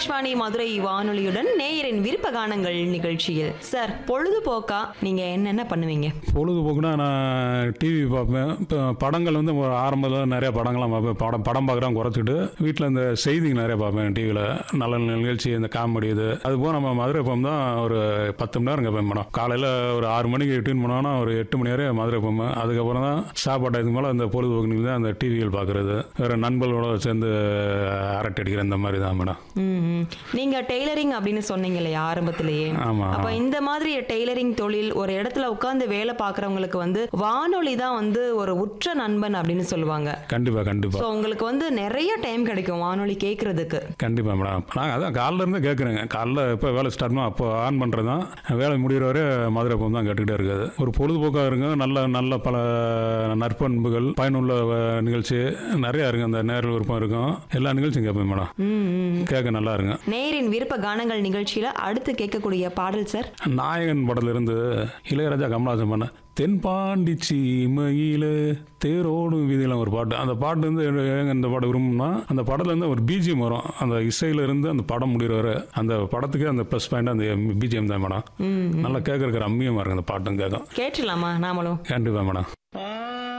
ஆகாஷ்வாணி மதுரை வானொலியுடன் நேயரின் விருப்ப கானங்கள் நிகழ்ச்சியில் சார் பொழுதுபோக்கா நீங்க என்னென்ன பண்ணுவீங்க பொழுதுபோக்குனா நான் டிவி பார்ப்பேன் இப்போ படங்கள் வந்து ஒரு ஆரம்பத்தில் நிறைய படங்கள்லாம் பார்ப்பேன் படம் படம் பார்க்குறோம் குறைச்சிட்டு வீட்டில் இந்த செய்திகள் நிறைய பார்ப்பேன் டிவியில் நல்ல நல்ல நிகழ்ச்சி இந்த காமெடி இது அது போக நம்ம மதுரை போகும் தான் ஒரு பத்து மணி நேரம் கேட்பேன் மேடம் காலையில் ஒரு ஆறு மணிக்கு டியூன் பண்ணோன்னா ஒரு எட்டு மணி வரை மதுரை போவேன் அதுக்கப்புறம் தான் சாப்பாடு இதுக்கு மேலே அந்த பொழுதுபோக்கு நிகழ்ச்சி தான் அந்த டிவிகள் பார்க்குறது வேறு நண்பர்களோட சேர்ந்து அரட்டை அடிக்கிற இந்த மாதிரி தான் மேடம் ம், ம். நீங்க டெய்லரிங் அப்படின்னு சொன்னீங்க இல்லையா ஆரம்பத்திலேயே ஆமா. அப்ப இந்த மாதிரி டெய்லரிங் தொழில் ஒரு இடத்துல உட்கார்ந்து வேலை பார்க்கறவங்களுக்கு வந்து வானொலி தான் வந்து ஒரு உற்ற நண்பன் அப்படின்னு சொல்லுவாங்க கண்டிப்பாக கண்டிப்பாக ஸோ உங்களுக்கு வந்து நிறைய டைம் கிடைக்கும் வானொலி கேட்கறதுக்கு கண்டிப்பாக மேடம் நாங்கள் அதான் காலைல இருந்து கேட்குறேங்க காலைல எப்போ வேலை ஸ்டார்ட் பண்ணோம் அப்போ ஆன் பண்ணுறது தான் வேலை முடிகிற வரை மதுரை போகும் தான் கேட்டுக்கிட்டே இருக்காது ஒரு பொழுதுபோக்காக இருங்க நல்ல நல்ல பல நற்பண்புகள் பயனுள்ள அஹ், நிகழ்ச்சி நிறையா இருக்குங்க அந்த நேரில் விருப்பம் இருக்கும் எல்லா நிகழ்ச்சியும் கேட்பேன் மேடம் ம், ம். கேட்க நல்லா இருங்க நேயரின் விருப்ப கானங்கள் நிகழ்ச்சியில அடுத்து கேட்கக்கூடிய பாடல் சார் நாயகன் படத்துல இருந்து இளையராஜா கமலஹாசன் பண்ண தென்பாண்டி சீமையில தேரோடும் வீதியில ஒரு பாட்டு அந்த பாட்டு வந்து ஏங்க இந்த பாட்டு விரும்புனா அந்த படத்துல இருந்து ஒரு பிஜிஎம் வரும் அந்த இசையில இருந்து அந்த படம் முடிகிற வரை அந்த படத்துக்கு அந்த ப்ளஸ் பாயிண்ட் அந்த பிஜிஎம் தான் மேடம் நல்லா கேட்கறக்கு ரம்மியமா இருக்கு அந்த பாட்டும் கேட்கும் கேட்டுலாமா நாமளும் கண்டிப்பா மேடம்